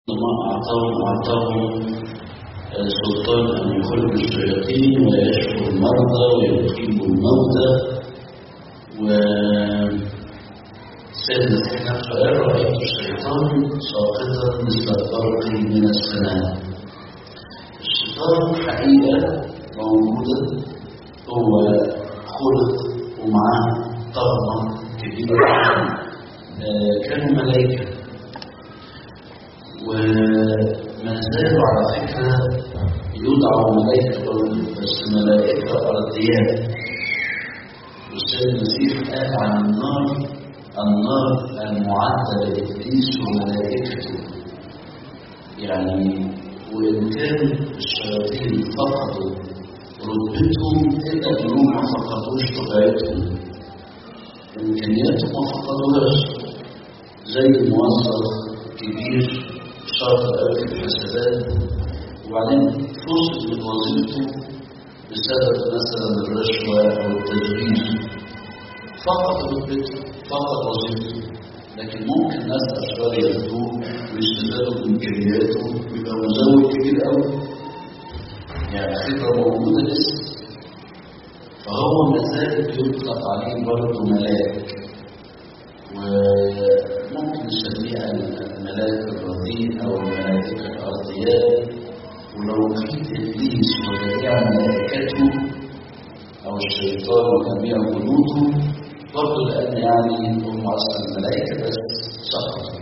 ما أعطاهم أعطاهم سلطان أن يخرج الشياطين ويشفوا المرضى ويقيموا الموتى و سيد المسيح نفسه قال رأيت الشيطان ساقطا مثل البرق من السماء الشيطان حقيقة موجودة هو خلق ومعاه طغمة كبيرة كانوا ملائكة وما زالوا على فكرة يدعوا ملائكة بس ملائكة أرضيات والسيد المسيح قال عن النار النار المعدة لإبليس وملائكته يعني وإن كان الشياطين فقدوا رتبتهم إلا أنهم ما فقدوش طبيعتهم إمكانياتهم ما فقدوهاش زي موظف كبير شاطر قوي في الحسابات وبعدين فصل من وظيفته بسبب مثلا الرشوة أو التدريس فقد رتبته فقد وظيفته لكن ممكن ناس أشرار ياخدوه ويستفادوا بإمكانياته ويبقى مزود كبير قوي يعني خبرة موجودة لسه فهو ما زال يطلق عليه برضه ملاك وممكن نسميه الملاك الرضيء أو الملائكة الأرضيات ولو في إبليس وجميع ملائكته أو الشيطان وجميع جنوده برضه لأن يعني هم أصلا ملائكة بس سقطوا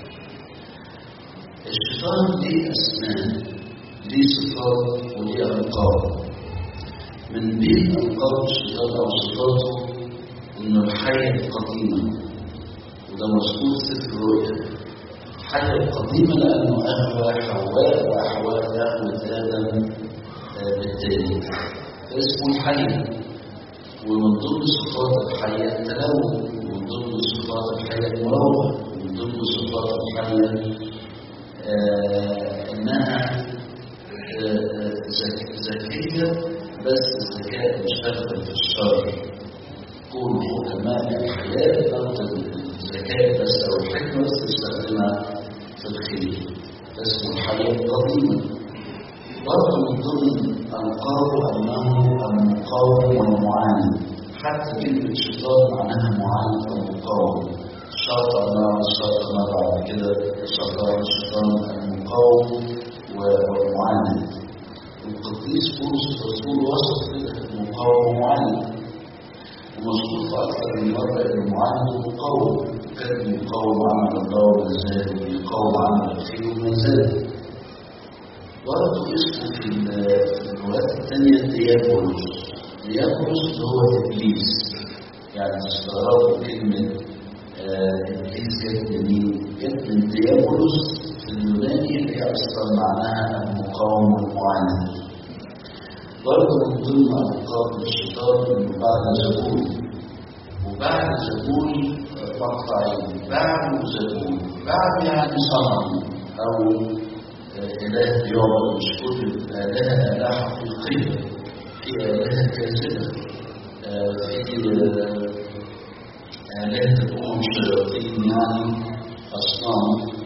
الشيطان ليه أسنان ليه صفات وليه ألقاب من بين ألقاب الشيطان أو صفاته إنه الحياة القديمة وده مذكور في الرؤيا الحياة القديمة لأنه أغوى حواء وحواء أغوى آدم بالتالي فاسمه الحي ومن ضمن صفات الحياة التلون ومن ضمن صفات الحياة المراوغة ومن ضمن صفات الحياة آه إنها آه ذكية بس الذكاء مشتغل في الشر كون حكماء الحياة تاخد الذكاء بس أو الحكمة بس تستخدمها في الخير اسمه الحياة القديمة برضه من ضمن ألقابه أنه المقاوم والمعاند حتى كلمة شيطان معناها معاند أو مقاوم شاطر نار شاطر نار بعد كده شاطر الشيطان المقاوم والمعاند القديس بولس الرسول وصف كده المقاوم والمعاند ومذكور في أكثر من مرة أن المعاند مقاوم كان يقاوم عمل الله ومازال ويقاوم عمل الخير ومازال برضه اسمه في الروايات الثانية ديابولوس ديابولوس اللي هو إبليس يعني تستغربوا كلمة إبليس جت منين؟ جت من ديابولوس في اليوناني اللي هي أصلا معناها المقاوم والمعاند برضه من ضمن ألقاب الشيطان إنه بعد زبون وبعد زبون مقطعين بعد زبون بعد يعني صنم أو إله يعبد مش كل الآلهة آلهة حقيقية في آلهة كاذبة في آلهة الأمم الشياطين يعني أصنام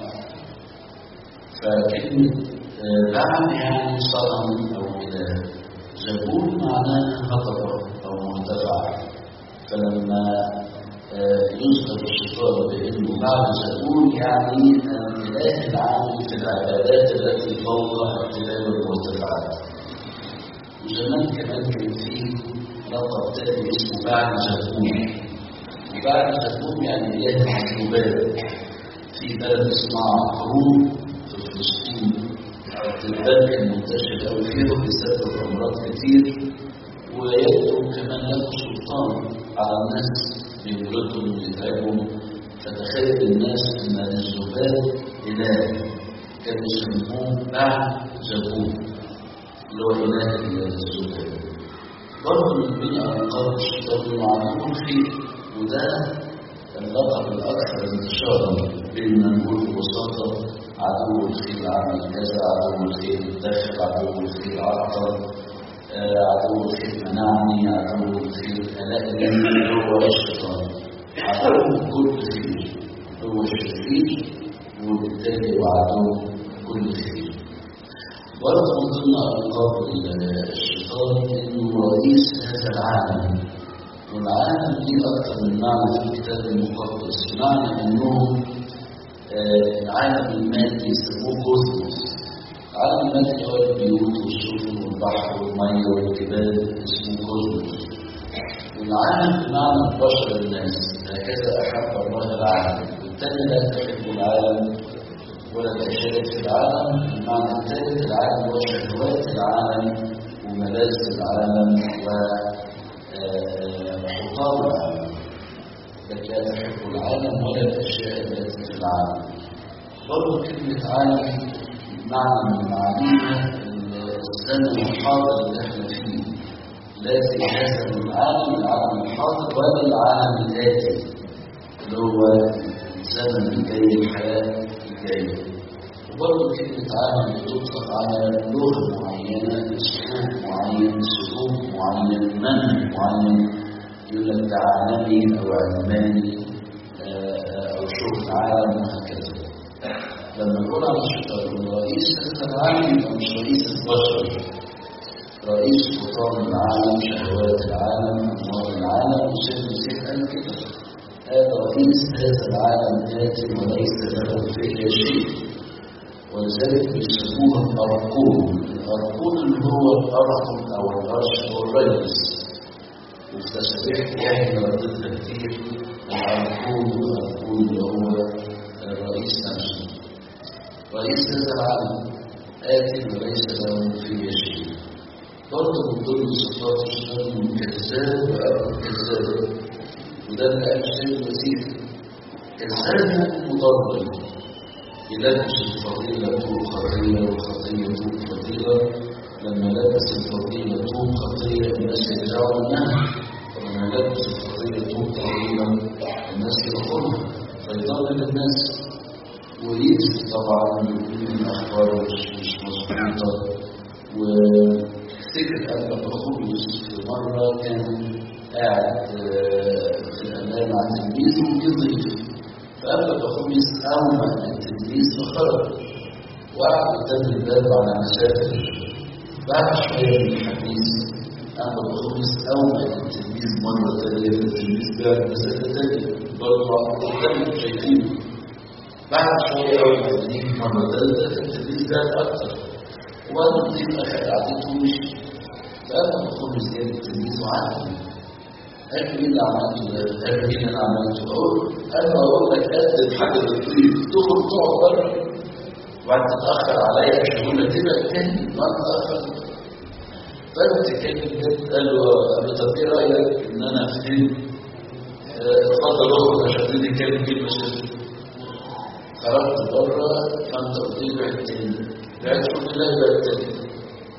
فكلمة بعد يعني صنم أو إله زبون معناه هضبة أو مرتفع فلما يذكر الشيطان بأنه بعد زبون يعني الإله العالم في العبادات التي فوق اعتبار المرتفعات وزمان كمان كان فيه لقب تاني اسمه بعد زبون وبعد زبون يعني إله العقوبات في بلد اسمها حروب في فلسطين التبان كان منتشر قوي فيها وبيسبب أمراض كتير ويبدو كمان له سلطان على الناس بيولدهم ويتعبهم فتخيل الناس ان الذباب اله كانوا يسموه بعد زبون اللي هو اله الذباب برضه من بين القاب الشيطان معلوم الخير وده اللقب الاكثر انتشارا بيننا نقول ببساطه عدو الخير عمل كذا عدو الخير دخل عدو الخير عطل عدو الخير منعني عدو الخير الاقي هو الشيطان عدو كل خير هو الشرير وبالتالي هو عدو كل خير برضه من ضمن ألقاب الشيطان إنه رئيس هذا العالم والعالم ليه أكثر من معنى في الكتاب المقدس معنى إنه آه، العالم المادي يسموه كوزموس العالم المادي هو البيوت والسفن والبحر والمية والجبال اسمه كوزموس والعالم بمعنى البشر الناس هكذا أحب الله العالم والثاني لا تحب العالم ولا الأشياء في العالم المعنى الثالث العالم هو شهوات العالم وملاذ العالم وحطام العالم لك لا تحب العالم ولا الأشياء التي في العالم برضو كلمة عالم معنى من معانيها الزمن الحاضر اللي احنا فيه لازم هذا من العالم العالم الحاضر ولا العالم الآتي اللي هو الزمن الجاي الحياة الجاية وبرضه كلمة عالم بتطلق على لغة معينة أسلوب معين سلوك معين منهج معين يقول لك ده عالمي أو علماني آه، أو شغل عالم وهكذا لما نقول على الشيطان رئيس هذا العالم يبقى مش رئيس البشر رئيس حطام العالم شهوات العالم أموال العالم وسيد المسيح قال كده هذا رئيس هذا العالم آتي وليس له فيه شيء ولذلك بيسموها الأرقون الأرقون اللي هو الأرقم أو الأرش هو الرئيس وفي تسبيح يعني رددنا كتير الأرقون والأرقون اللي هو الرئيس نفسه رئيس هذا العالم آتي وليس له فيه شيء برضه من ضمن صفات الشيطان انه كذاب وأبو كذاب وده اللي قال الشيخ المسيح كذاب مضلل يلبس الفضيلة طول خطية والخطية طول فضيلة لما لبس الفضيلة طول خطية الناس يرجعوا منها ولما لبس الفضيلة طول فضيلة الناس يدخلها فيضلل الناس ويكذب طبعا من أخبار مش مش مظبوطة وافتكر أن بخلص في مرة كان قاعد في الأمان مع تلميذه ويضيف فقبل بخلص أول التلميذ فخرج وقعد قدام الباب على مسافة بعد شوية من الحديث أما بخلص أول التلميذ مرة ثانية فالتلميذ بعد مسافة ثانية برضه قدام شايفينه بعد شوية أول ما تجيب مرة ثالثة التلميذ بعد أكتر وبعد ما تجيب أخذ قعدته ومشي فأنا بخلص جاب التلميذ وعدني قال لي ايه اللي عملته ده؟ قال لي ايه اللي انا عملته؟ اقول انا اقول لك قدم حاجه بتطير تخرج تقعد بره وبعد تتاخر عليا عشان اقول لك كده تاني ما اتاخر فانا بتتكلم جد قال له قال له طب ايه رايك ان انا فهمت اتفضل اخرج عشان نتكلم كلمه شديده خرجت بره فانت قلت لي بعد تاني بعد شوف الله بعد تاني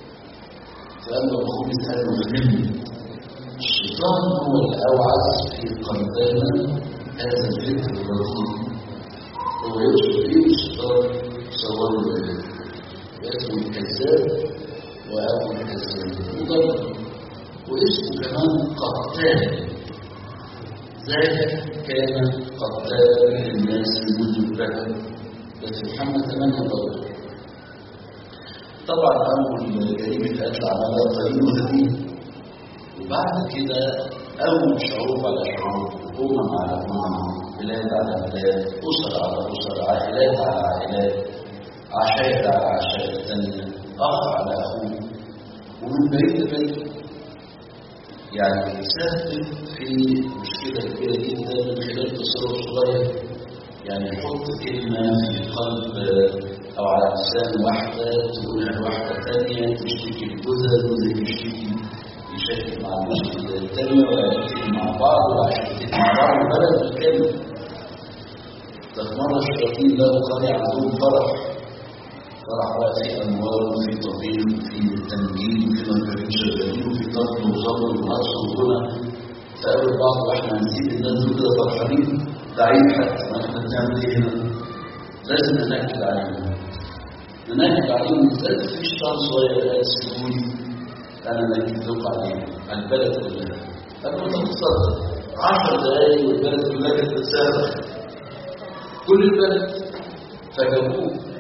فقال له اخوي قال له فهمني الشيطان هو الأوعى في قلبنا هذا الفكر الرهيب هو يوصل فيه الشيطان صور ذلك يأتي الكذاب وأبو الكذاب مضرب واسمه كمان قتال ذلك كان قتال للناس منذ البدء لكن محمد ثمانية ضرب طبعا أول جريمة قتل عملها قليل وهديه وبعد كده أول شعوب على شعوب أمم على أمم بلاد على بلاد أسر على أسر عائلات على عائلات عشائر على عشائر ثانية أخ على أخوه ومن بعيد لبعيد يعني سهل في مشكلة كبيرة جدا من خلال تصرف صغير يعني يحط كلمة في قلب أو على لسان واحدة تقولها لواحدة ثانية تشتكي لجوزها جوزها يشتكي يشارك مع المشكلة التانية ولا يتكلم مع بعض ولا يشتكي مع بعض ولا يتكلم ده في مرة الشياطين له قرية عندهم فرح فرح بقى في أموال وفي طبيب وفي تنجيل وفي مكانين شغالين وفي طفل وصبر ونقص وغنى فقالوا بعض واحنا هنسيب الناس دول كده فرحانين ده عيب حتى ما احنا بنعمل ايه هنا؟ لازم ننكد عليهم ننكد عليهم بالذات في شيطان صغير قال سيبوني انا مالك ذوق عليه على البلد كلها انا كنت متصرف 10 دقايق والبلد كلها كانت بتصرخ كل البلد فجابوه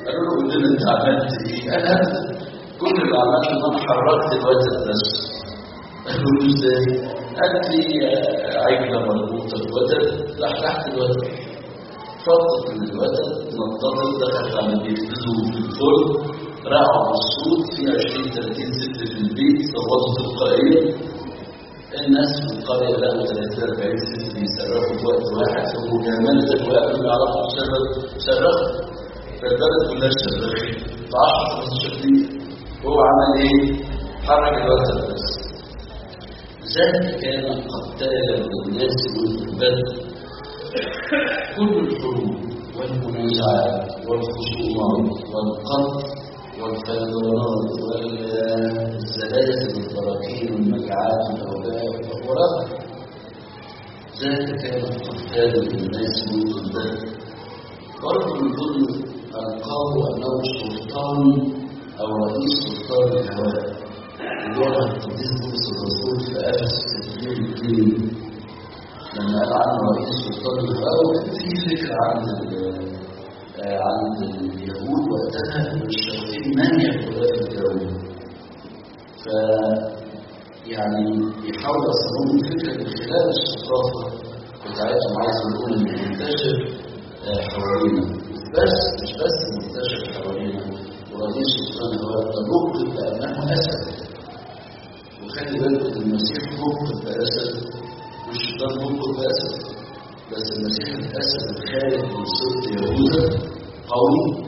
قالوا له قول لنا انت عملت ايه؟ قال أنا كل اللي عملته ان انا حركت الوتد بس قالوا له ازاي؟ قال لي عجله مربوطه الوتد لحلحت الوتد فضت من الوتد نططت دخلت على بيخبزوا في الفرن رقعوا بالصوت في 20 30 ست في البيت صوتوا تلقائيا الناس في القرية لقوا 30 40 ست بيصرخوا في وقت واحد وجمال الوقت اللي يعرفوا يصرخ صرخوا فالبلد كلها صرخت في 10 15 دقيقة هو عمل ايه؟ حرك الوقت بس ذلك كان قتالا للناس منذ البدء كل الحروب والمنازعات والخصومات والقتل والفيضانات والزلازل والبراكين والمجاعات والاوباء والامراض ذلك كان قتالا للناس منذ البدء برضه من ضمن القابه انه سلطان او رئيس سلطان الهواء وجرى القديس بولس الرسول في افسس تدبير الدين لما قال عنه رئيس سلطان الهواء وكان في فكره عند عند اليهود وقتها ان الشياطين من يدخلها في الجو ف يعني بيحاولوا يصنعوا الفكره من خلال الثقافه بتاعتهم عايز نقول ان منتشر حوالينا بس مش بس منتشر حوالينا ورئيس سلطان الهواء ده نقطه بانه اسد وخلي بالك ان المسيح نقطه باسد والشيطان نقطه باسد بس المسيح الاسد الخارج من سلطه يهوذا قوي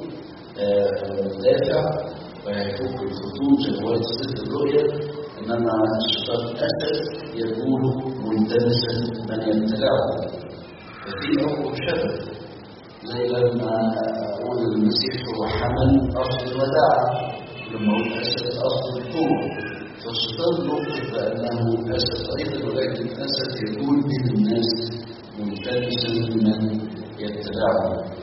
دافع ويفك الخطوط زي ما قلت في الرؤيا انما الشيطان اسد يكون ملتمسا من يبتلعه ففي امر شبه زي لما اقول المسيح هو حمل اصل الوداع لما اقول اسد اصل القوه فالشيطان نقطه بانه اسد ايضا ولكن الاسد يكون من الناس ملتمسا من يتبعه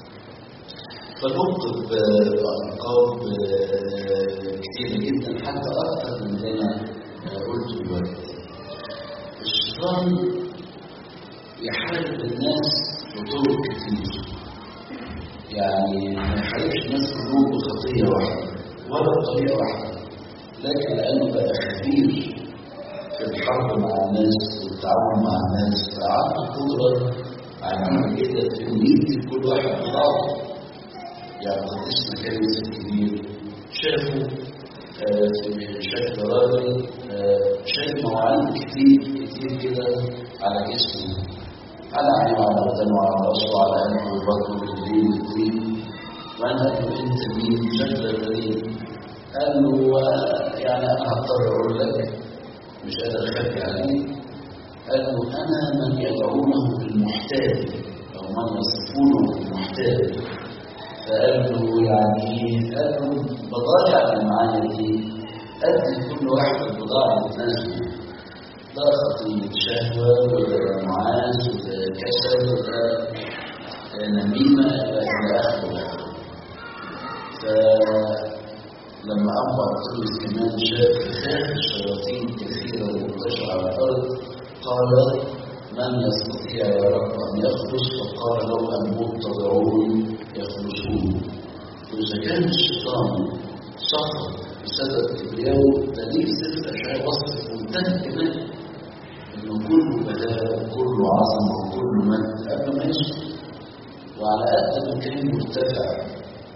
فنطق بألقاب كثيرة جدا حتى أكثر من اللي أنا قلته دلوقتي. الشيطان يحارب الناس بطرق كتير. يعني ما يحاربش الناس كلهم بخطية واحدة ولا بطريقة واحدة. لكن لأنه بقى خبير في الحرب مع الناس والتعامل مع الناس فعنده قدرة عجيبة جدا في إنه يدي كل واحد بضعفه يعني قديس مكانس الكبير شافوا في شكل راجل شاف مواعين كتير كتير كده على جسمه على عينه وعلى ودانه وعلى راسه وعلى قلبه وبطنه ورجليه وايديه وانا قال له انت مين شكل غريب قال له يعني انا هضطر اقول لك مش قادر اخبي عليه قال له انا من يدعونه بالمحتاج او من يصفونه بالمحتاج فقال له يعني قال له البضائع اللي معايا دي ادي كل واحد البضاعه اللي تناسبه ده خطية شهوة وده معاذ وده كسل وده نميمة إلى آخره فلما أبو أرطلس كمان شاف خاف الشياطين كثيرة منتشرة على الأرض قال من يستطيع يا رب أن يخلص فقال له المتضعون يخلصون وإذا كان الشيطان سقط بسبب كبرياءه دليل سفر أشعار وصف منتهى كمان إنه كله بلاء وكله عظمة وكله مجد قبل ما يسقط وعلى قد ما كان مرتفع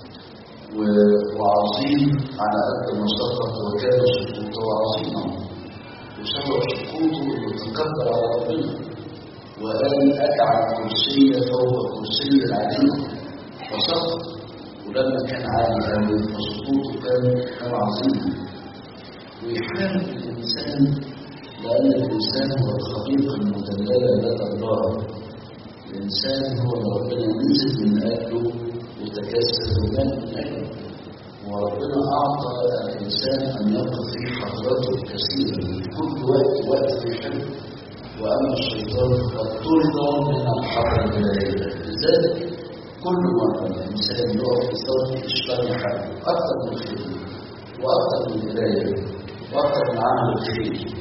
وعظيم على قد ما سقط وكان سقوطه عظيما وسبب سقوطه انه تكبر على ربنا وقال اجعل كرسي فوق كرسي العلي فسقط ولما كان عالي قوي فسقوطه كان كان عظيما ويحارب الانسان لان الانسان هو الخليقه المدلله لدى الله الانسان هو اللي ربنا نزل من اجله وتكسر ومات من اجله وربنا اعطى الانسان ان يقف في حضرته كثيرا في كل وقت وقت يحب واما الشيطان قد طرد من الحرب البدائيه لذلك كل مره الانسان يقف في صف الشيطان يحارب اكثر من الخير واكثر من الهدايه واكثر من عمل الخير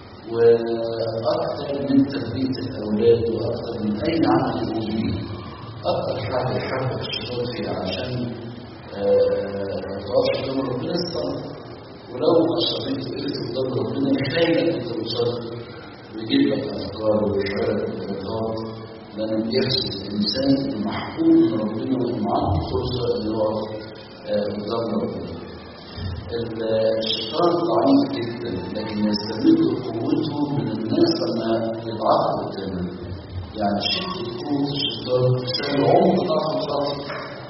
واكثر من تربيه الاولاد واكثر من اي عمل انجيلي اكثر حاجه يحرك الشيطان فيها عشان ما تقفش قدام ربنا الصلاة ولو أصليت وقفت قدام ربنا يخيلك أنت بتصلي ويجيب لك أفكار ويشعرك بخطوات لأن بيحسب الإنسان محكوم من ربنا ومعاه فرصة إنه يقف قدام ربنا الشيطان ضعيف جدا لكن يستمد قوته من الناس لما يضعفوا قدامه يعني شدة قوة الشيطان تساوي عمق ضعف الخطر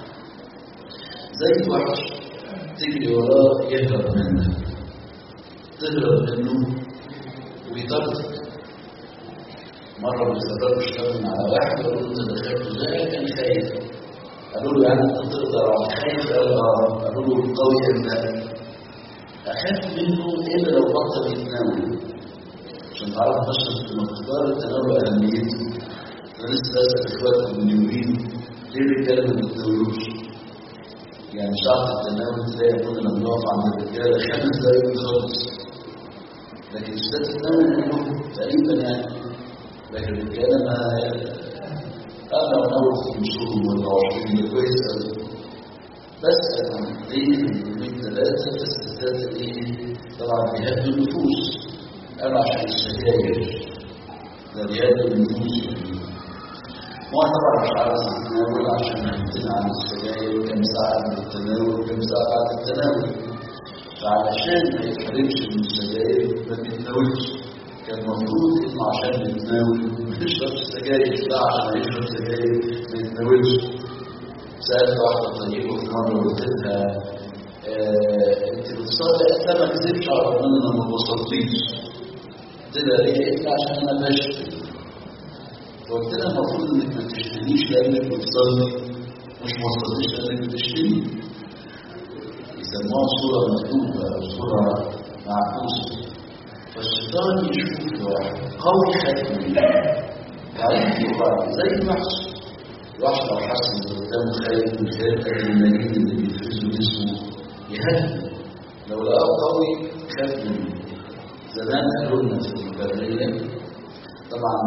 زي وحش تجري وراه يهرب منك تهرب منه ويطردك مرة بيستقروا اشتغلنا على واحد قالوا له انت دخلت ازاي كان خايف قالوا له يعني انت تقدر على خايف قال اه قالوا له القوي انت اخاف منه الا لو بطل يتناول عشان تعرف بس مقدار التناول اهميته انا لسه بسال اخواتي من يومين ليه الرجاله ما بيتناولوش؟ يعني شعب التناول تلاقي كنا لما نقف عند الرجاله خمس دقايق خالص لكن الستات تتناول منهم تقريبا يعني لكن الرجاله ما انا اناول في مشروب ولا 20 ده كويس قوي بسال عن ليه من ثلاثه الستات ايه طبعا بيهدوا النفوس قالوا عشان السجاير ده بيهدوا النفوس وانا طبعا مش عاوز اتناول عشان امتنع عن السجاير كم ساعه من التناول كم ساعه بعد التناول فعلشان ما يتحرمش من السجاير ما بيتناولش كان المفروض انه عشان يتناول ما يشربش سجاير لا عشان يشرب سجاير ما يتناولش سالت واحده طيبه في مره قلت لها آه انت بتصلي قالت ما كذبش على ربنا انا ما بصليش قلت لها ليه؟ قالت لي عشان انا بشتم فقلت لها المفروض انك ما تشتميش لانك بتصلي مش ما تصليش لانك بتشتمي يسموها صوره مكتوبه او صوره معكوسه فالشيطان يشوف واحد قوي خايف منه ضعيف يقع زي الوحش الوحش لو حس ان قدامه خايف من خير المجيد اللي بيفرزه جسمه يهدي لو لقاه قوي خاف منه زمان قالوا لنا في البريه طبعا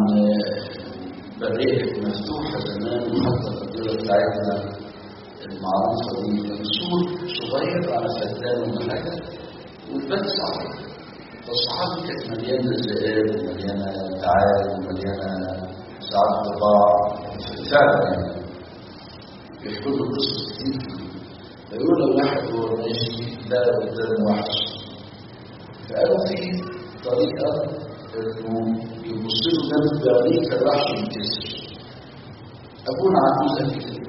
بريه مفتوحه زمان وحتى القدره بتاعتنا المعروفه دي سور صغير على فدان ولا حاجه وتبات صعبه فالصحابة كانت مليانة ذئاب ومليانة تعال ومليانة ساعات طباع فعلا يعني يحكوا له قصص كتير فيقول لو واحد هو ماشي لا قدام وحش فقالوا في طريقة انه يبص له جنب بعينيه فالوحش ينكسر ابونا عجوزة كده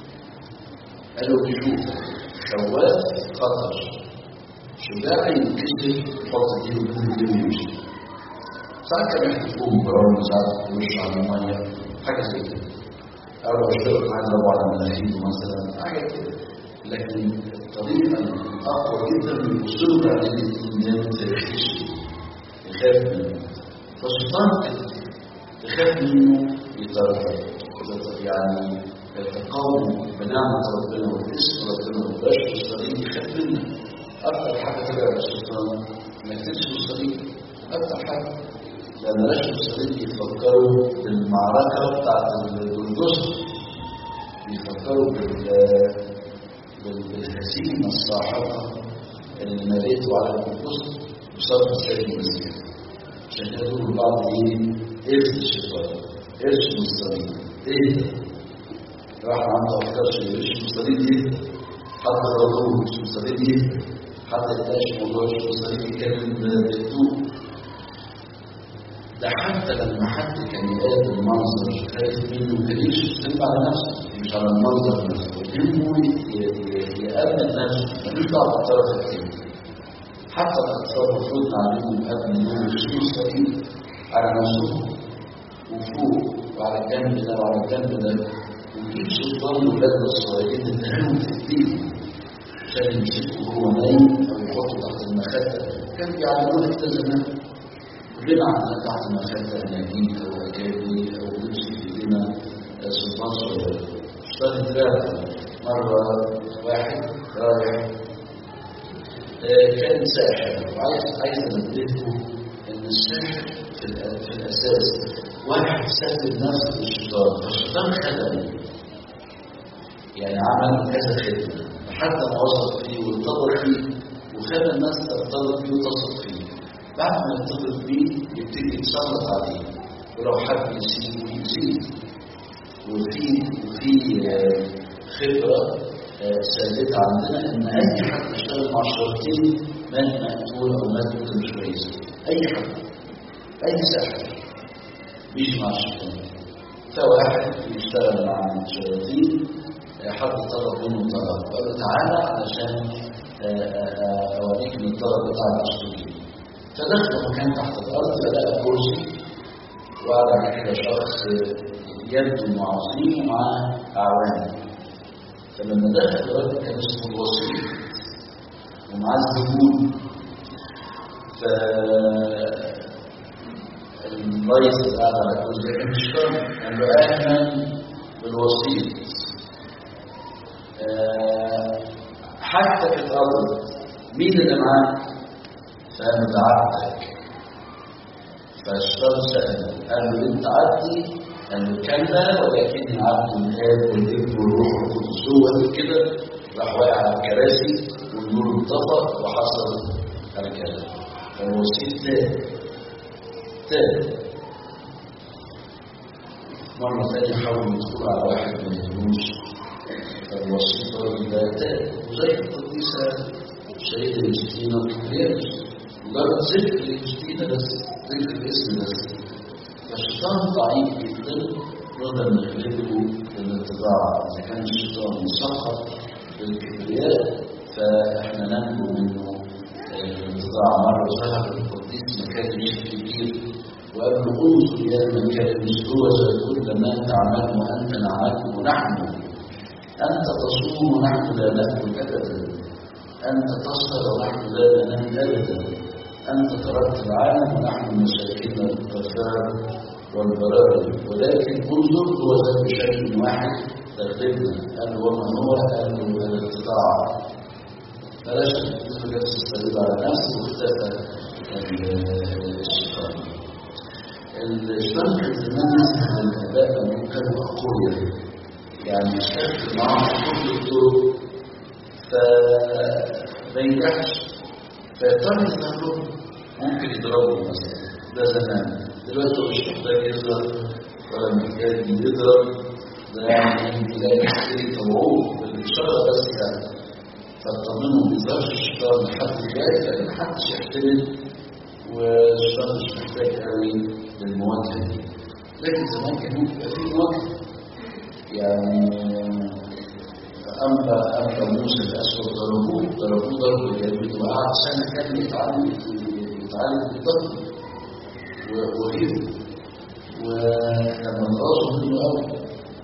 قالوا بيشوف خواف خطر شجاع ينكسر يحط ايده بين ايده ويمشي ساعات كان يحتفوا بقرار ساعات وش على الميه حاجه زي كده او لو اشتغل عايز ادور على مناهيده مثلا حاجه كده لكن الطريقه الاقوى جدا بيبص له بعدين الناس ما تريحش يخاف منه فالشيطان يخاف منه يطرد يعني التقاوم بنعمه ربنا وباسم ربنا وبشر الصليب يخاف منه أكثر حاجة تبع الشيطان ما يكتبش الصليب أكثر حاجة لأن رشد الصليب يفكروا بالمعركة بتاعت الجزء يفكروا بال بالهزيمة الصاحبة اللي مليته على الجزء بسبب السيد المسيح عشان كده يقولوا البعض ايه؟ ارث الشيطان ارث من الصليب ايه ده؟ راح عنده افكار شيء ارث من الصليب ايه؟ حتى الرسول مش مصلين ايه؟ حتى يتناقش موضوع مش مصلين يتكلم بالدور ده حتى لما حد كان يقابل منظر خايف منه كان يكشف على نفسه مش على المنظر نفسه يهمه يأمن نفسه ملوش دعوه بالطرف الثاني حتى الأطفال المفروض نعلمهم قبل إنهم يشيلوا الصليب على نفسهم وفوق وعلى الجنب ده وعلى الجنب ده ويجيب سلطان ولادنا الصغيرين ادهنهم في ايديهم عشان يمسكوا وهو نايم او يحطوا تحت المخده كان بيعلمونا كده زمان كلنا عندنا تحت المخده اناجيل او اكادي او نمسك في ايدينا سلطان صغير اشتغل ثلاثه مره واحد رايح كان ساحر وعايز عايز انبهكم ان الساحر في, في الاساس واحد سلم نفسه للشيطان فالشيطان خدمه يعني عمل كذا خدمه لحد ما وصل فيه وارتبط فيه وخلى الناس ترتبط بيه وتثق فيه بعد ما يرتبط بيه يبتدي يتسلط عليه ولو حب يسيبه يسيبه وفي وفي آه، خبره آه، ثابته عندنا ان اي حد اشتغل مع الشياطين مات مقتول او مات موته مش كويسه اي حد اي ساحر بيجي مع الشيطان فواحد بيشتغل مع الشياطين آه، حد طلب منه طلب قال له تعالى علشان آه، آه، آه، اوريك من الطلب بتاع الاشتغال فدخل مكان تحت الارض فلقى كرسي وقعد على كده شخص يبدو انه عظيم ومعاه اعوان فلما دخل الراجل كان اسمه الوسيط ومعاه الزبون ف الرئيس اللي قاعد على الكرسي كان مش فاهم قال له اهلا بالوسيط آه، حتى في الارض مين اللي معاك؟ فقال له ده عبدك فالشيطان سأل قال له انت عبدي قال له كلا ولكني عبد الاب والابن والروح القدس هو قال كده راح واقع على الكراسي والنور انطفى وحصل الكلام فالوسيط تاب تاب مرة ثانية حاول يدخل على واحد ما يهموش فالوسيط الراجل ده تاب وزي القديسة شهيدة يوستينا هي مجرد ذكر يوستينا بس ذكر الاسم بس فالشيطان ضعيف جدا نقدر نغلبه بالاتباع اذا كان الشيطان مسخط بالكبرياء فاحنا ننجو منه الاتباع مره ظهر القديس مكان يوسف كبير وقال له انظر يا مكان هو كل ما تعمل وانت نعمل ونحن انت تصوم ونحن لا ناكل ابدا انت تسهر ونحن لا ننام ابدا أنت تركت العالم ونحن مساكين الكفار والبراري ولكن انظر هو ذات بشكل واحد تغلبنا قال وما هو قال له الاتضاع بلاش تدخل نفس الصليب على نفسه واختفى الشيطان الشيطان كان زمان يسمح للاباء انهم كانوا اقوياء يعني يشتغل معاهم كل الطرق فما ينجحش فيضطر يستخدمه ممكن يضربه مثلا ده زمان دلوقتي هو مش محتاج يضرب ولا محتاج يضرب ده يعني تلاقي يشتري طوعوه بالشجرة بس يعني فالطمنه ما بيظهرش الشيطان لحد دلوقتي لان محدش يحتمل والشيطان مش محتاج قوي للمواجهة دي لكن زمان كان ممكن يبقى فيه مواجهة يعني أما أما موسى الأسود ضربوه ضربوه ضرب جامد وقعد سنة كاملة يتعلم يتعلم بالضبط وغيره ولما خلصوا منه قوي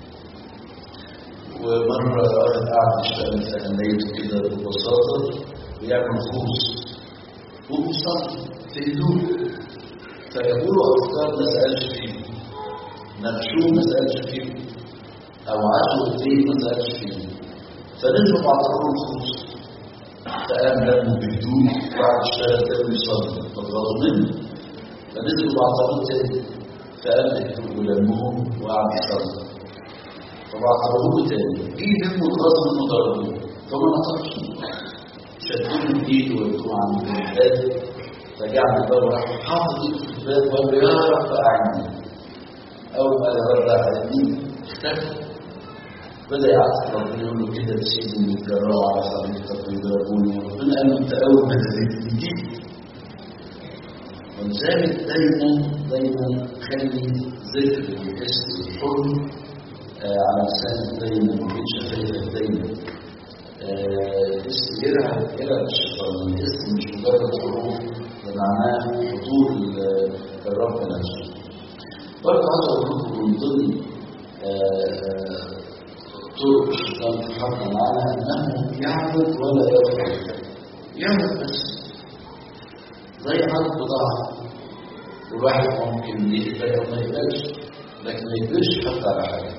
ومرة واحد قاعد يشتغل في أهميته كده ببساطة ويعمل خوص وبيصلي في هدوء فجابوا له أفكار ما سألش فيه نبشوه ما سألش فيه أو عاشوا إيديه ما سألش فيه فنزلوا بعضهم الخروج فقام لموا بهدوء وقعد اشتغل تاني يصلي فاتغاظوا منه فنزلوا بعضهم تاني فقام بهدوء ولمهم وقعد يصلي فبعضروه تاني جه لموا اتغاظ منه ضربوه فما نطقش شدوه من ايده ودوه عند الباب رجع الباب وراح حاطط ايده في الباب وقال له يا رب اعني اول ما يرجع على مين اختفى بدأ يعطف ربنا يقول له كده تسيبني يتجرأوا على خليقتك ويضربوني وربنا قال له انت اول ما نزلت جيت ولذلك دايما دايما خلي ذكر الاسم الحر آه على لسانك دايما وفي شفايفك دايما آه اسم يرعب يرعب الشيطان الاسم مش مجرد حروف ده معناه حضور الرب نفسه برضه عايز اقول لكم من ضمن آه طرق الشيطان في حرب معنا انه يعبد ولا يغفر يعبد بس زي عرض بضاعة الواحد ممكن يقبل او ما يقبلش لكن ما يقبلش حتى على حاجة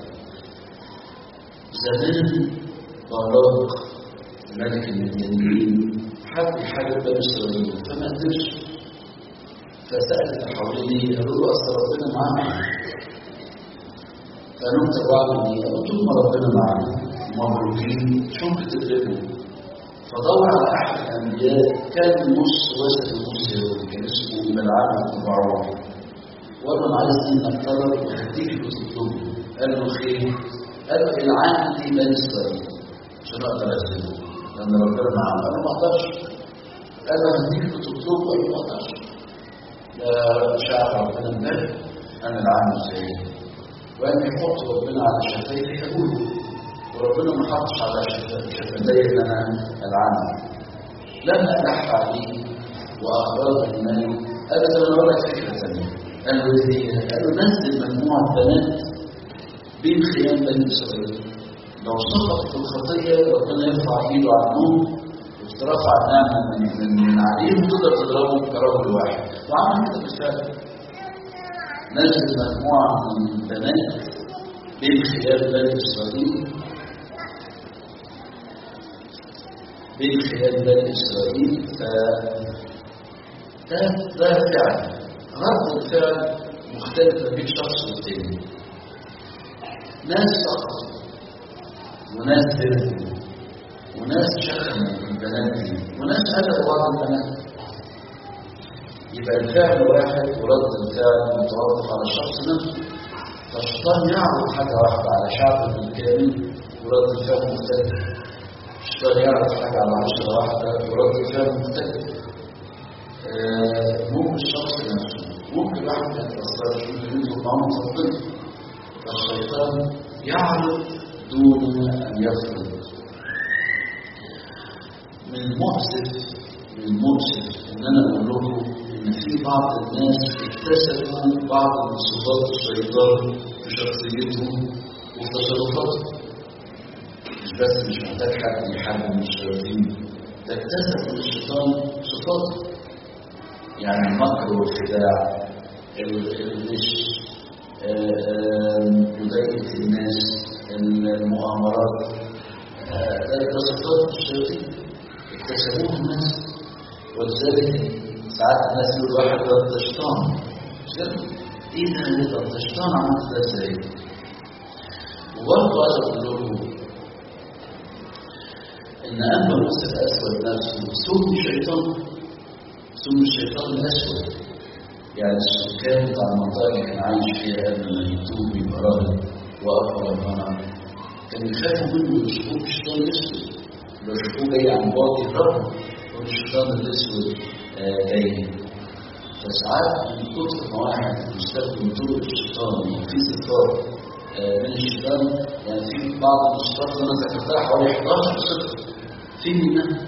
زمان باراك الملك المدينين حب يحارب بني اسرائيل فما قدرش فسأل اللي حواليه قالوا له اصل ربنا معانا قالوا انت بعد ايه؟ قالوا طول ما ربنا معانا مبروكين شو ممكن تغلبوا فدور على احد الانبياء كان نص وسط ونص يهودي كان اسمه بلعام بن بعوض وقال له انا عايز منك طلب وهديك اللي تطلبه قال له خير قال له العام دي بني اسرائيل عشان اقدر اسلمه لان ربنا معاه قال له ما اقدرش قال له هديك اللي تطلبه قال له ما اقدرش لا شعب ربنا الملك انا العام ازاي وان يحط ربنا على شفايفي اقوله وربنا ما حطش على شفتي ان انا العام لما الح عليه واخبره الملك قال له انا ولا فكره ثانيه قال له ايه قال له نزل مجموعه بنات بين خيام بني اسرائيل لو سقط في الخطيه ربنا يرفع ايده عنهم وترفع النعمه من, من, من عليهم تقدر تضربهم كرجل واحد وعمل كده بالفعل نزل مجموعه من البنات بين خيام بني اسرائيل بين خيام بني اسرائيل ف ده ده فعل رد الفعل مختلف ما بين شخص والتاني ناس سقطوا وناس بردوا وناس شتموا البنات دي وناس قتلوا بعض البنات يبقى الفعل واحد ورد الفعل متوقف على الشخص نفسه فالشيطان يعرض حاجه واحده على شعب بالكامل ورد الفعل مختلف الشيطان يعرض حاجه على عشره واحده ورد الفعل مختلف آه ممكن الشخص نفسه ممكن واحد ما يتأثرش ممكن يدخل معاه مصدق فالشيطان يعرض دون أن يفرض من المؤسف من المؤسف إن أنا أقول لكم إن في بعض الناس اكتسبوا بعض من صفات الشيطان في شخصيتهم وفي تصرفاتهم مش بس مش محتاج حد يحارب من الشياطين ده اكتسب من الشيطان صفاته يعني المكر والخداع الغش مضايقة الناس المؤامرات ده صفات الشياطين اكتسبوها الناس ولذلك ساعات الناس يقول واحد ده شيطان ايه ده ده الشيطان عمل ده ازاي؟ وبرضه عايز اقول لكم ان انبا موسى الاسود نفسه سوء الشيطان ثم الشيطان الأسود يعني السكان بتاع المنطقة اللي كان عايش فيها قبل ما يتوب يبقى راهب وأقوى ربنا كان يخافوا منه يشوفوه الشيطان الأسود لو يشوفوه جاي عن بعد يهربوا يقول الشيطان الأسود آه جاي فساعات من كتر ما واحد بيستخدم طرق الشيطان وفي صفات آه من الشيطان يعني في بعض الصفات اللي انا ذكرتها حوالي 11 صفه في منها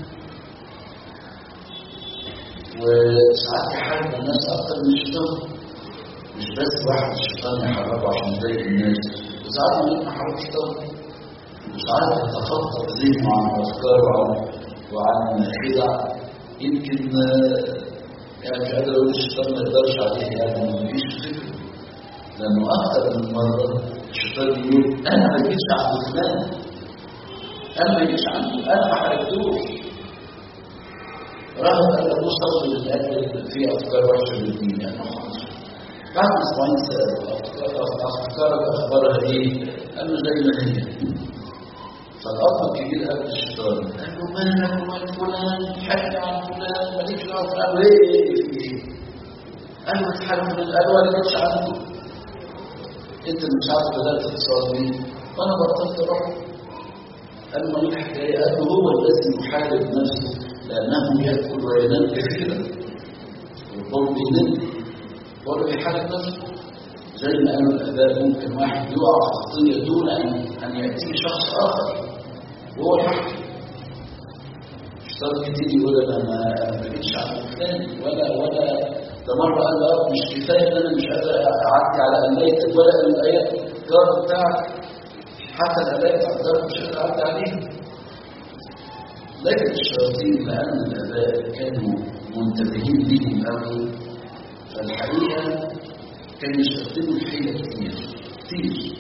وساعات يحارب الناس اكتر من الشيطان مش بس واحد الشيطان يحركه عشان يضايق الناس وساعات ما يحرك الشيطان وساعات يتخطط ذهنه عن افكار وعن وعن خدع يمكن يعني مش قادر اقول الشيطان ما يقدرش عليه يعني ما فيش فكره لانه اكتر من مره الشيطان يقول انا ما جيتش عند فلان انا ما جيتش عنده انا ما حركتوش رغم ان ابوه صدر للاجل في افكار وحشه للدين يعني بعد اسبوعين سالوا افكارك اخبارها ايه؟ قال له زي ما هي فالاب الكبير قال للشيطان قال له مالك ومال فلان حكي عن فلان مالكش دعوه قال له ايه ايه في ايه؟ قال له اتحرك من قال له انا مالكش عنده انت مش عارف بدات تتصل بيه وانا بطلت اروح قال له مالك حكايه قال له هو الذي يحارب نفسه لأنه يأكل وينام كثيرا والقول بينام برضه بيحارب نفسه زي ما قالوا الآباء ممكن واحد يقع في خطية دون أن أن يأتيه شخص آخر وهو يحكي اشترط كتير يقول أنا ما بقيتش على فلان ولا ولا ده مرة قال له مش كفاية إن أنا مش قادر أعدي على قلايتك ولا الآيات الجار بتاعك حتى الآيات بتاع الجار مش قادر أعدي عليها لكن الشياطين لأن الآباء كانوا منتبهين ليهم قوي فالحقيقة كانوا يستخدموا الحيلة كتير كتير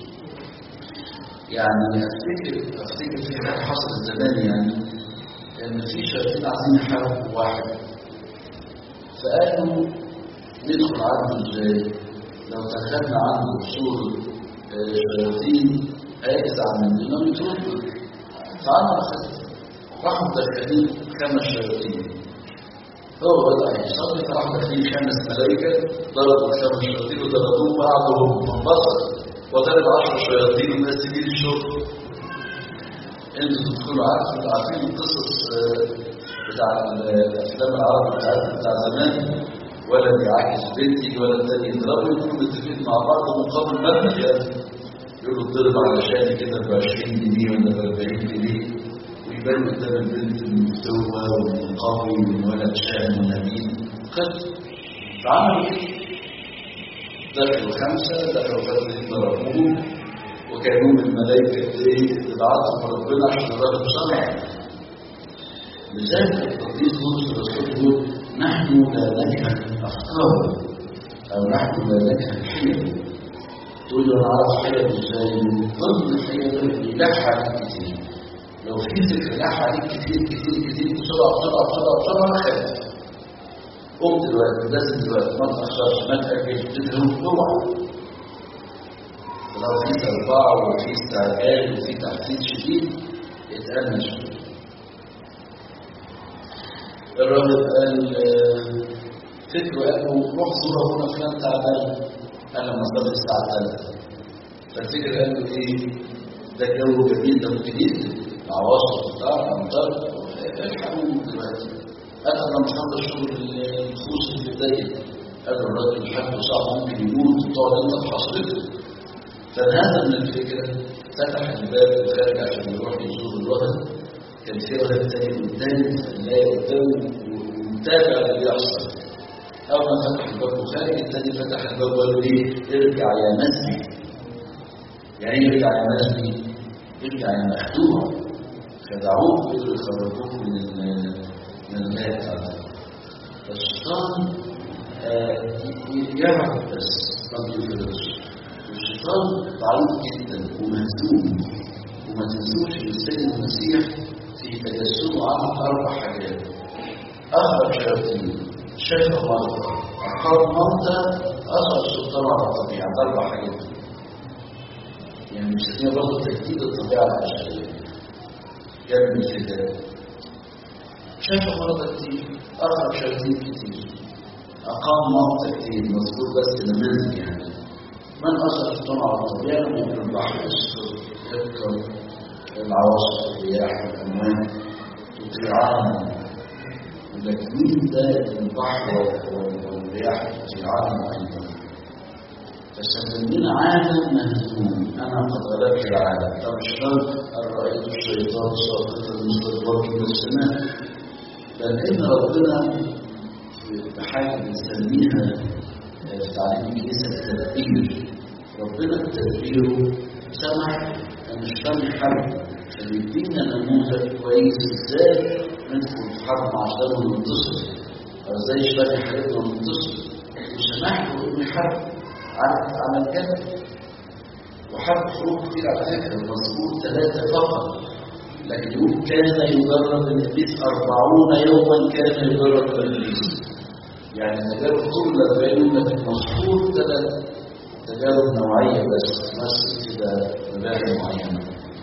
يعني أفتكر أفتكر في حاجة حصلت زمان يعني إن في شياطين عايزين يحاربوا واحد فقالوا ندخل عنده إزاي؟ لو دخلنا عنده بصورة شياطين هيجزع مننا ويتركنا فأنا أخذت راحوا مدخلين خمس شياطين هو بدأ يصلي فراح داخلين خمس ملائكة ضربوا الخمس شياطين وضربوهم بعضهم منبسط وضرب عشر شياطين والناس تجي الشرطة انتوا تدخلوا عارفين عارفين القصص آه، بتاع الافلام العربي بتاع بتاع زمان ولا بيعاكس بنتي ولا التاني يضربوا يكونوا متفقين مع بعض مقابل مبلغ يعني يقولوا الضرب علشان كده ب 20 جنيه ولا ب 40 جنيه ويبان قدام البنت المفتوى والقوي والولد شهم ونبيل خد فعملوا ايه؟ دخلوا خمسه دخلوا فتره ضربوهم وكانوا من الملائكه ايه تبعتهم ربنا عشان يضربوا سمع لذلك القديس بولس الرسول يقول نحن لا نجهل افكار او نحن لا نجهل حيل تقول له انا اعرف حيل ازاي ضمن الحيل يلح عليك كتير لو في ذكر لح عليك كتير كتير كتير بسرعه بسرعه بسرعه بسرعه خاف قوم دلوقتي لازم دلوقتي ما تاخرش ما تاجلش تدهم اوعى لو في صربعه وفي استعجال وفي تحفيز شديد اتأنى شويه الراجل قال آه، فكره قال له روح زور ابونا فلان تعبان قال لما صلي الساعه 3 فالفكر قال له ايه ده جو جميل ده ممكن ينزل عواصف بتاع امطار الحقوا دلوقتي قال انا مش هقدر شغل الخوص اللي ضيق قال له الراجل حالته صعب ممكن يموت وتقعد انت في حصرته فانهزم من الفكره فتح الباب وخارج عشان يروح يزور الوطن كان في ولد تاني قدام لا قدامه ومتابع اللي بيحصل اول ما فتح الباب وخارج التاني فتح الباب وقال له ايه ارجع يا مسجد يعني ايه ارجع يا مسجد ارجع يا مخدوع خدعوك وقدروا يخرجوك من ال- من الباب بتاعتك الشيطان آه، يعرف بس ما بيفرقش الشيطان ضعيف جدا ومهزوم وما تنسوش ان السيد المسيح في تجسده عمل اربع حاجات اخرج شياطين شفى مرضى اقام مرضى اخرج سلطان على الطبيعه ده اربع حاجات يعني مش هي برضه تجديد الطبيعه البشريه جاب الفداء شفى مرضى كتير اخرج شياطين كتير اقام مرضى كتير مذكور بس نماذج يعني من اخرج سلطان على الطبيعه ممكن البحر السر يذكر العواصف الرياح والامواج تطيعان لكن مين ده البحر والرياح تطيعان ايضا فسمينا عالم مهزوم انا قد غلبت العالم طب اشترط ان رايت الشيطان ساقطا مستدبرا من السماء بل ان ربنا في حاجه بنسميها في تعليم الكنيسه التدبير ربنا بتدبيره سمح ان الشيطان يحارب عشان يدينا نموذج كويس ازاي ندخل في حرب مع الشيطان وننتصر او ازاي الشيطان يحاربنا وننتصر وسمح له انه يحارب عارف عمل كده وحرب حروب كتير على فكره المذكور ثلاثه فقط لكن يقول كان يجرب الابليس أربعون يوما كان يجرب الابليس يعني تجارب طول الأربعين يوم لكن مذكور ثلاث تجارب نوعية بس تمثل كده مبادئ معينة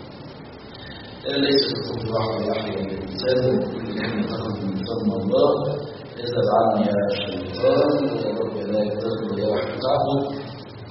ليس الطب واحد يحيى الإنسان وكل نعمة تخرج من فضل الله اذهب عني يا شيطان يا رب لا يقدر يا واحد تعبد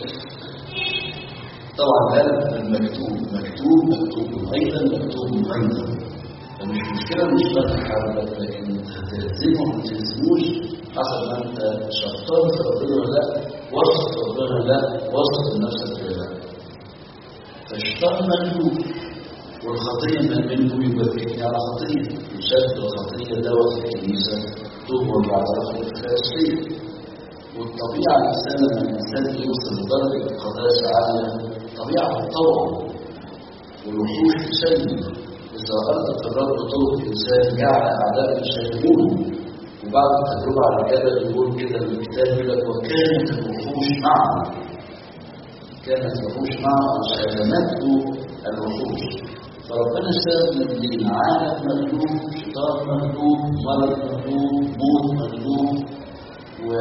طبعا هذا المكتوب مكتوب مكتوب ايضا مكتوب ايضا فمش مشكله مش بتحرك لكن هتلزمه ما تلزموش حسب ما انت شطان في ربنا ولا لا وسط ربنا ولا لا وسط لنفسك ولا لا فالشيطان مكتوب والخطيه من منه يبكيني على خطيه يشد الخطيه دواء في الكنيسه تؤمر باعتراف الفلسطين والطبيعه الانسان لما الانسان يوصل لدرجه قداسه عاليه طبيعه الطوع والوحوش تسلم اذا اردت الرب طرق الانسان جعل اعداء يشاهدونه وبعد التجربه على الجبل يقول كده الكتاب يقول لك وكانت الوحوش معه كانت الوحوش معه وسلمته الوحوش فربنا استخدم من عالم مغلوب شيطان مغلوب مرض مغلوب موت مغلوب و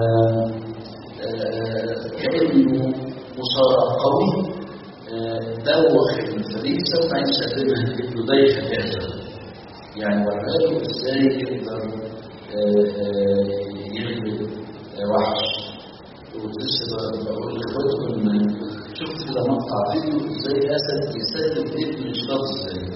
كأنه مصارع قوي دوخ الفريسة وبعدين سلمها لابنه ضيف جاهزة يعني وراله ازاي يقدر آه، آه، يغلب آه، وحش ولسه بقول لاخواتكم ان شفت كده مقطع فيديو ازاي اسد يسلم ابن الشخص ازاي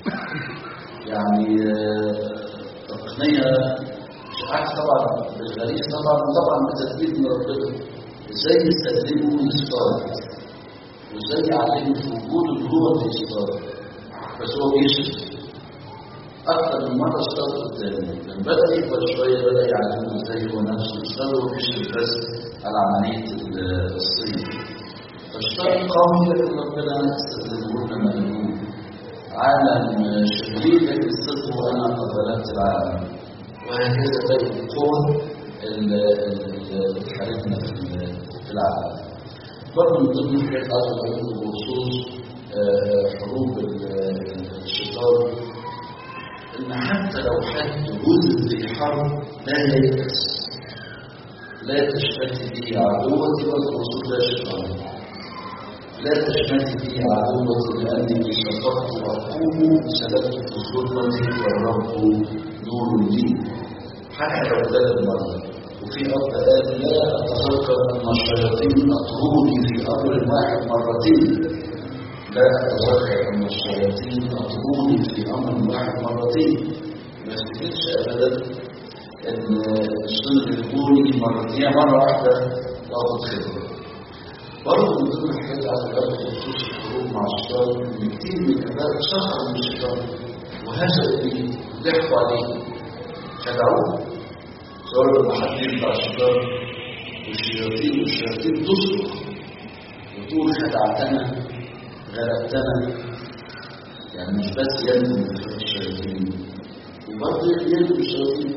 يعني آه، تقنيه مش عارف طبعا بالغريب طبعا طبعا بتدبير من ربنا ازاي يسلموا الاصطاد وازاي يعلموا في وجود اللي هو بيصطاد بس هو بيشرب أكثر من مرة اشتغل قدامي لما بدأ يكبر شوية بدأ يعلمه ازاي هو نفسه يشتغل وهو بيشرب بس على عملية الصيد فاشتغل قوي لكن ربنا استخدمه لنا مألوف عالم شرير لكن الصدق وأنا قد بلغت العالم وهكذا باقي القوة اللي بتحاربنا في العالم برضه من ضمن الحاجات عايز اقول بخصوص حروب الشيطان ان حتى لو حد جزء في حرب لا ييأس لا تشمت به عدوتي والرسول لا شيطان لا تشمت به عدوتي لاني شققت واقوم سلكت في الظلمه والرب نور لي حتى لو ثلاث مرات وفي أب قال لا أتذكر أن الشياطين أطروني في أمر واحد مرتين لا أتذكر أن الشياطين أطروني في أمر واحد مرتين ما افتكرش أبدا أن الشيطان يطروني مرتين مرة واحدة وأخذ خبرة برضه من ضمن الحاجات على بالك بخصوص الحروب مع الشيطان إن كتير من الآباء سخروا من الشيطان وهزأوا به ضحكوا عليه خدعوه صار لما حد يطلع الشيطان والشياطين والشياطين تصرخ وتقول خدعتنا غلبتنا يعني مش بس يلزم من الشياطين وبرضه يلزم الشياطين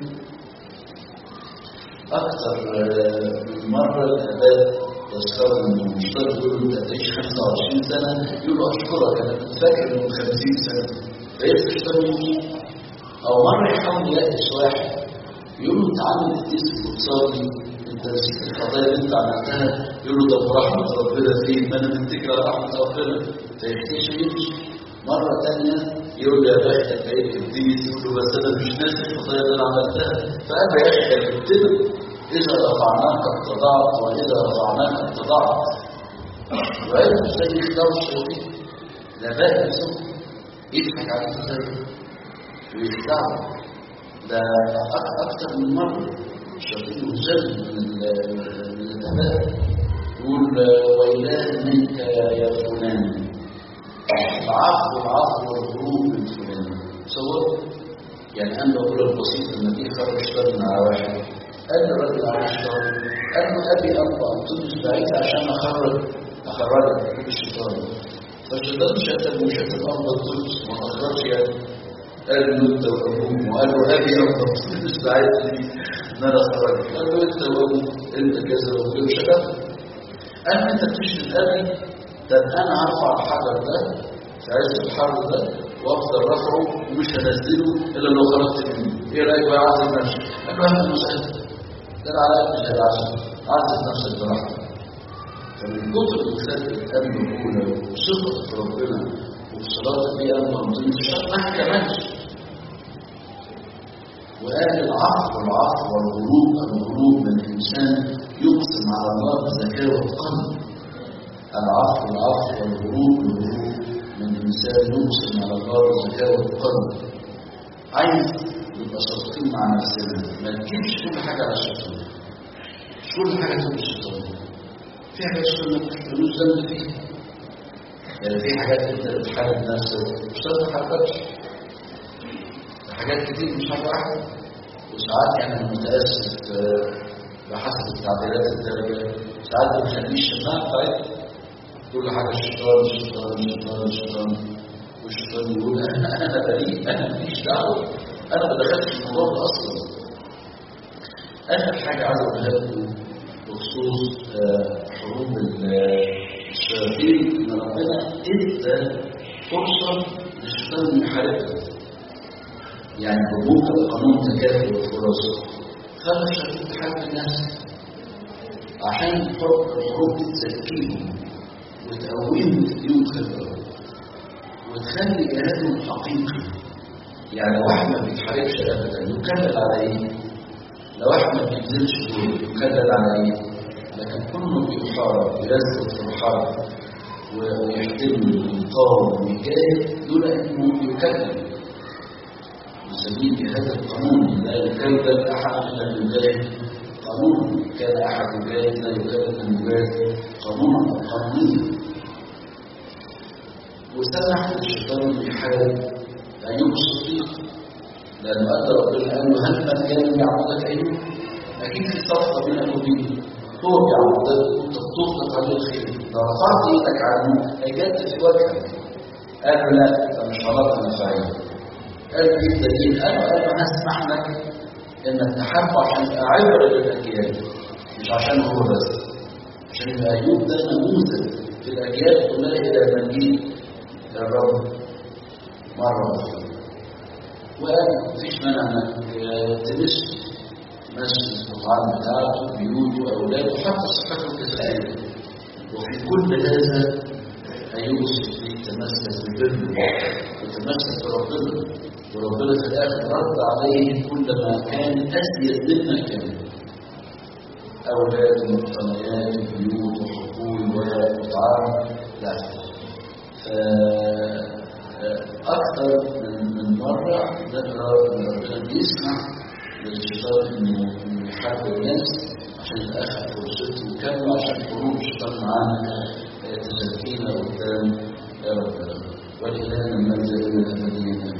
أكثر من مرة الآباء يذكروا إن المشترك يقول له أنت تعيش 25 سنة يقول له أشكرك أنا كنت فاكر إنه 50 سنة فيبقى الشيطان أو مرة يحاول يأتي واحد يقول له انت عامل التيست وتصلي انت نسيت الخطايا اللي انت عملتها يقول له طب رحمه ربنا فين ما انا مفتكر رحمه ربنا فيختشي يمشي مره ثانيه يقول له يا بختك بقيت التيست يقول له بس انا مش ناسي الخطايا اللي انا عملتها فقال يا اخي كلمت له اذا رفعناك اتضعت واذا رفعناك اتضعت وعرف ازاي يختار الشياطين ده بقى نفسه يضحك عليك ازاي ويخدعه ده أكثر من مرة الشياطين مزل من الأدباء يقول وإله منك يا فلان العفو العفو والهروب من فلان تصور يعني أنا بقول البسيط لما جه خرج اشتغل مع واحد قال له الراجل على الشيطان قال له أبي أبا أنطونيوس بعيد عشان أخرج أخرجك من الشيطان فالشيطان شتم وشتم أبا أنطونيوس ما أخرجش يعني قال له انت وابوه وقال له ابي افضل مش بعيد لي ان انا اخرجك قال له انت وابوه انت كذا وكذا شتم قال له انت بتشتم ابي طب انا هرفع الحجر ده في عز الحر ده وافضل رفعه ومش هنزله الا لو خرجت منه ايه رايك بقى عزل نفسك قال له اهلا وسهلا ده على مش هيعزل عزل نفسك براحتك فمن كتر الانسان الامن الاولى وثقه في ربنا وفي صلاه في امن ربنا مش ما كملش وقال العفو والعفو والغروب الغروب من الإنسان يقسم على الله بذكاء القلب العفو العفو والغروب الغروب من الإنسان يقسم على الله بذكاء القلب عايز نبقى صادقين مع نفسنا ما تجيبش كل حاجة على الشيطان مش كل حاجة تبقى الشيطان في حاجات الشيطان ملوش ذنب فيها يعني في حاجات انت بتحارب نفسك مش ما تحاربكش حاجات كتير مش حاجة واحدة وساعات يعني متأسف بحسب التعبيرات الدارجة ساعات ما بتخليش الشماعة بتاعتها كل حاجة الشيطان الشيطان الشيطان الشيطان والشيطان يقول أنا أنا بريء أنا ماليش دعوة أنا ما دخلتش في الموضوع ده أصلا آخر حاجة عايز أقولها لكم بخصوص حروب الشياطين إن ربنا إدى فرصة للشيطان إنه يحاربها يعني بموجب قانون تكافؤ الفرص خلى الشياطين تحارب الناس عشان الحروب دي تزكيهم وتقويهم وتديهم خبره وتخلي جهادهم حقيقي يعني واحد ما بيتحاربش ابدا يكلل على ايه؟ لو واحد ما بينزلش دول يكلل على ايه؟ لكن كله بيحارب يرزق في الحرب ويحترم ويقاوم ويجاهد دون انه يكلل نسميه بهذا القانون لا يكلل احد الا بالله قانون كان احد يجاهد لا يكلل ان يجاهد قانونا قانونيا وسمح للشيطان يحارب ايوب الصديق لانه ادى ربنا قال له هل من كان يعبدك ايوب؟ اكيد في صفقه بينك وبينه هو بيعبدك وانت بتطلق عليه الخير لو رفعت ايدك عنه هيجدد في وجهك قال له لا ده مش غلط انا فاهم قال له ايه الدليل؟ قال له قال له هسمح لك انك تحبه عشان تبقى عبره للاجيال مش عشان هو بس عشان يبقى ايوب ده نموذج في الاجيال كلها الى مجيء الرب مره اخرى وقال مفيش مانع انك تمس مسجد القطعان بتاعته بيوته اولاده حتى صحته الجسديه وفي كل هذا ايوب الصديق تمسك ببره وتمسك بربنا وربنا في الاخر رد عليه كل ما كان ازيد مما كان اولاد ومقتنيات وبيوت وحقول وطعام لا اكثر من من مره ذكر ان ربنا بيسمع للشيطان انه انه يحارب الناس عشان يتاخر فرصته وكم عشان خروج الشيطان معانا تزكينا قدام يا ربنا ولإلهنا المنزل الى الابديه